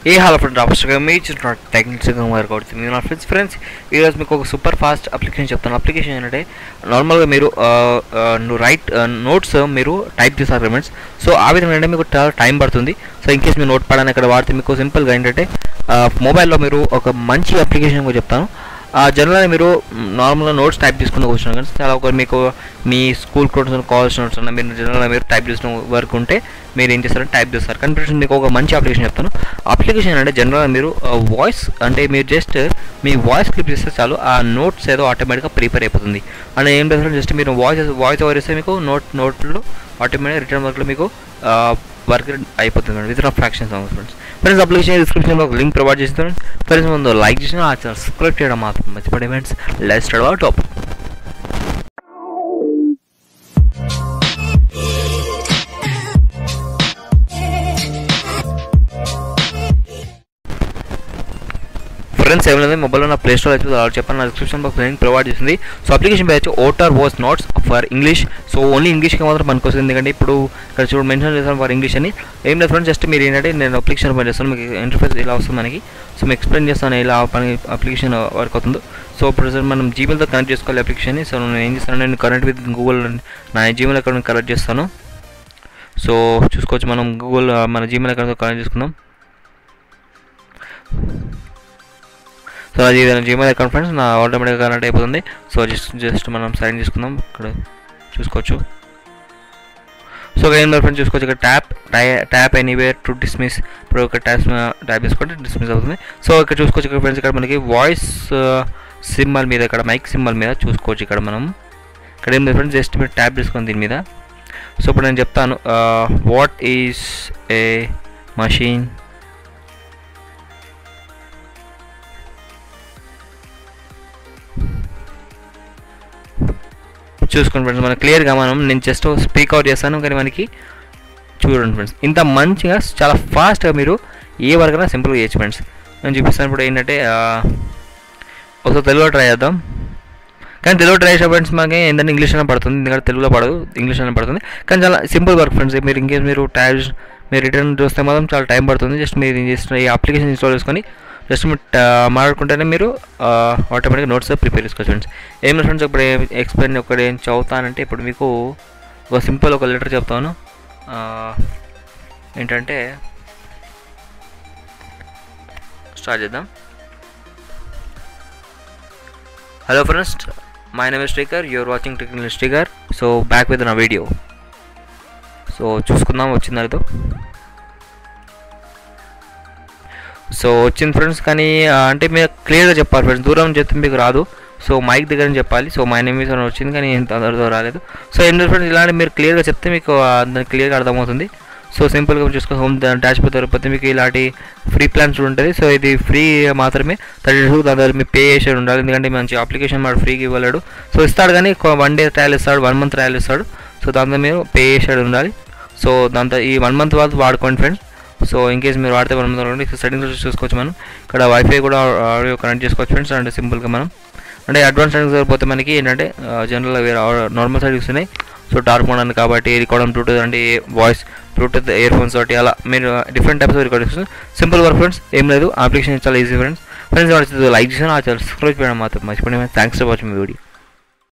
ఏ hall friend అవసరంగా మీ చిన్న టెక్నిక్స్గా work అవుతుంది మీరు నా ఫ్రెండ్స్ ఫ్రెండ్స్ ఈరోజు మీకు ఒక సూపర్ ఫాస్ట్ అప్లికేషన్ చెప్తాను అప్లికేషన్ ఏంటంటే నార్మల్గా మీరు రైట్ నోట్స్ మీరు టైప్ చేస్తారు ఫ్రెండ్స్ సో ఆ విధంగా ఏంటంటే మీకు చాలా టైం పడుతుంది సో ఇన్ కేస్ మీరు నోట్ పడాలని ఇక్కడ వాడితే మీకు సింపుల్గా ఏంటంటే మొబైల్లో మీరు ఒక మంచి అప్లికేషన్ కూడా చెప్తాను జనరల్గా మీరు నార్మల్గా నోట్స్ టైప్ చేసుకుని కూర్చున్నాం కానీ చాలా ఒక మీకు మీ స్కూల్ నోట్స్ కాలేజ్ నోట్స్ అన్న మీరు జనరల్గా మీరు టైప్ చేసిన వర్క్ ఉంటే మీరు ఏం చేస్తారంటే టైప్ చేస్తారు కానీ ఇప్పుడు మీకు ఒక మంచి అప్లికేషన్ చెప్తాను అప్లికేషన్ అంటే జనరల్గా మీరు వాయిస్ అంటే మీరు జస్ట్ మీ వాయిస్ క్లిప్ చేస్తే చాలు ఆ నోట్స్ ఏదో ఆటోమేటిక్గా ప్రిపేర్ అయిపోతుంది అంటే ఏం చేస్తారు జస్ట్ మీరు వాయిస్ వాయిస్ ఓవర్ ఇస్తే మీకు నోట్ నోట్లో ఆటోమేటిక్ రిటర్న్ వర్క్లో మీకు వర్క్ అయిపోతుంది within fraction songs friends friends application డిస్క్రిప్షన్లో ఒక లింక్ ప్రొవైడ్ చేస్తాను ఫ్రెండ్స్ ముందు లైక్ చేసిన ఆ ఛానల్ సబ్స్క్రైబ్ చేయడం మాత్రం మర్చిపోయి ఫ్రెండ్స్ లెస్ట్ టాప్ ఫ్రెండ్స్ ఏం లేదు మొబైల్లో నా ప్లే స్టోర్ అయితే ఆల్రెడీ చెప్పాను నా డిస్క్రిప్షన్ బాక్స్ లింక్ ప్రొవైడ్ చేసింది సో అప్లికేషన్ పేరు వచ్చి Otter voice notes for English so only ఇంగ్లీష్కి మాత్రం పనికొస్తుంది ఎందుకంటే ఇప్పుడు ఇక్కడ చూడ మెన్షన్ చేస్తాను ఫర్ ఇంగ్లీష్ అని ఏం లేదు ఫ్రెండ్స్ జస్ట్ మీరు ఏంటంటే నేను అప్లికేషన్ ఓపెన్ చేస్తాను మీకు ఇంటర్ఫేస్ ఇలా వస్తుంది మనకి సో మీకు ఎక్స్ప్లెయిన్ చేస్తాను ఇలా పని అప్లికేషన్ వర్క్ అవుతుందో సో ప్రజెంట్ మనం జీమెయిల్తో కనెక్ట్ చేసుకోవాలి అప్లికేషన్ని సో నేను ఏం చేస్తాను నేను కనెక్ట్ విత్ గూగుల్ నా జీమెయిల్ అకౌంట్ కనెక్ట్ చేస్తాను సో చూసుకోవచ్చు మనం గూగుల్ మన జీమెయిల్ అకౌంట్తో కనెక్ట్ చేసుకుందాం సో అది జీమెయిల్ అకౌంట్ ఫ్రెండ్స్ నా ఆటోమేటిక్గా కనెక్ట్ అయిపోతుంది సో జస్ట్ జస్ట్ మనం సైన్ చేసుకుందాం ఇక్కడ చూసుకోవచ్చు సో ఏం ఫ్రెండ్స్ చూసుకోవచ్చు ఇక్కడ tap tap anywhere to dismiss ఇప్పుడు ఒక ట్యాప్ ట్యాప్ చేసుకుంటే డిస్మిస్ అవుతుంది సో ఇక్కడ చూసుకోవచ్చు ఇక్కడ ఫ్రెండ్స్ ఇక్కడ మనకి వాయిస్ సింబల్ మీద ఇక్కడ మైక్ సింబల్ మీద చూసుకోవచ్చు ఇక్కడ మనం ఇక్కడ ఏం ఫ్రెండ్స్ జస్ట్ మీరు ట్యాప్ చేసుకుని దీని మీద సో ఇప్పుడు నేను చెప్తాను వాట్ ఈస్ ఏ మషీన్ చూసుకోండి ఫ్రెండ్స్ మనకి క్లియర్గా మనం నేను జస్ట్ స్పీక్ అవుట్ చేస్తాను కానీ మనకి చూడండి ఫ్రెండ్స్ ఇంత మంచిగా చాలా ఫాస్ట్గా మీరు ఏ వర్క్ అయినా సింపుల్గా చేయొచ్చు ఫ్రెండ్స్ నేను చూపిస్తాను ఇప్పుడు ఏంటంటే ఒకసారి తెలుగులో ట్రై చేద్దాం కానీ తెలుగులో ట్రై చేసే ఫ్రెండ్స్ మనకి ఏంటంటే ఇంగ్లీష్ అయినా పడుతుంది ఎందుకంటే తెలుగులో పడదు ఇంగ్లీష్ అయినా పడుతుంది కానీ చాలా సింపుల్ వర్క్ ఫ్రెండ్స్ మీరు ఇంకేస్ మీరు టైప్ మీరు రిటర్న్ చూస్తే మాత్రం చాలా టైం పడుతుంది జస్ట్ మీరు ఏం చేస్తున్న ఈ అప్లికేషన్ ఇన్స్టాల్ చేసుకొని జస్ట్ మీరు మాట్లాడుకుంటేనే మీరు ఆటోమేటిక్గా నోట్స్ ప్రిపేర్ చేసుకోవచ్చు ఫ్రెండ్స్ ఏం ఫ్రెండ్స్ ఇప్పుడు ఎక్స్ప్లెయిన్ ఒకటి ఏం చదువుతానంటే ఇప్పుడు మీకు ఒక సింపుల్ ఒక లెటర్ చెప్తాను ఏంటంటే స్టార్ట్ చేద్దాం hello friends my name sticker you are watching technical sticker so back with నా వీడియో సో చూసుకుందాం వచ్చింది అదితో సో వచ్చింది ఫ్రెండ్స్ కానీ అంటే మీరు క్లియర్గా చెప్పాలి ఫ్రెండ్స్ దూరం చెప్తే మీకు రాదు సో మైక్ దగ్గర చెప్పాలి సో మై నేమ్ అని వచ్చింది కానీ అందరితో రాలేదు సో ఏం ఫ్రెండ్స్ ఇలాంటి మీరు క్లియర్గా చెప్తే మీకు దానికి క్లియర్గా అర్థమవుతుంది సో సింపుల్గా చూసుకో హోమ్ డాష్ బోర్డ్ తరపుతే మీకు ఇలాంటి ఫ్రీ ప్లాన్స్ ఉంటుంది సో ఇది ఫ్రీ మాత్రమే థర్టీ టూ దాని ద్వారా మీరు పే చేసి ఉండాలి ఎందుకంటే మంచి అప్లికేషన్ వాడు ఫ్రీగా ఇవ్వలేడు సో ఇస్తాడు కానీ వన్ డే ట్రయల్ ఇస్తాడు వన్ మంత్ ట్రయల్ ఇస్తాడు సో దాంతో మీరు పే చేసాడు ఉండాలి సో దాంతో ఈ వన్ మంత్ వరకు వాడుకోండి ఫ్రెండ్స్ సో ఇన్ కేస్ మీరు వాడితే వన్ మంత్ సెట్టింగ్స్ చూసుకోవచ్చు మనం ఇక్కడ వైఫై కూడా ఆడియో కనెక్ట్ చేసుకోవచ్చు ఫ్రెండ్స్ అంటే సింపుల్గా మనం అంటే అడ్వాన్స్ సెట్టింగ్స్ పోతే మనకి ఏంటంటే జనరల్గా వేరే నార్మల్ సెట్టింగ్స్ ఉన్నాయి సో డార్క్ మోడ్ అని కాబట్టి రికార్డింగ్ బ్లూటూత్ అంటే వాయిస్ బ్లూటూత్ ఇయర్ ఫోన్స్ తోటి అలా మీరు different types recordings simple work friends ఏం లేదు అప్లికేషన్ చాలా ఈజీ ఫ్రెండ్స్ ఫ్రెండ్స్ లైక్ చేసిన సబ్స్క్రైబ్ చేయడం మాత్రం మర్చిపోయి థ్యాంక్స్ ఫర్ వాచింగ్ వీడియో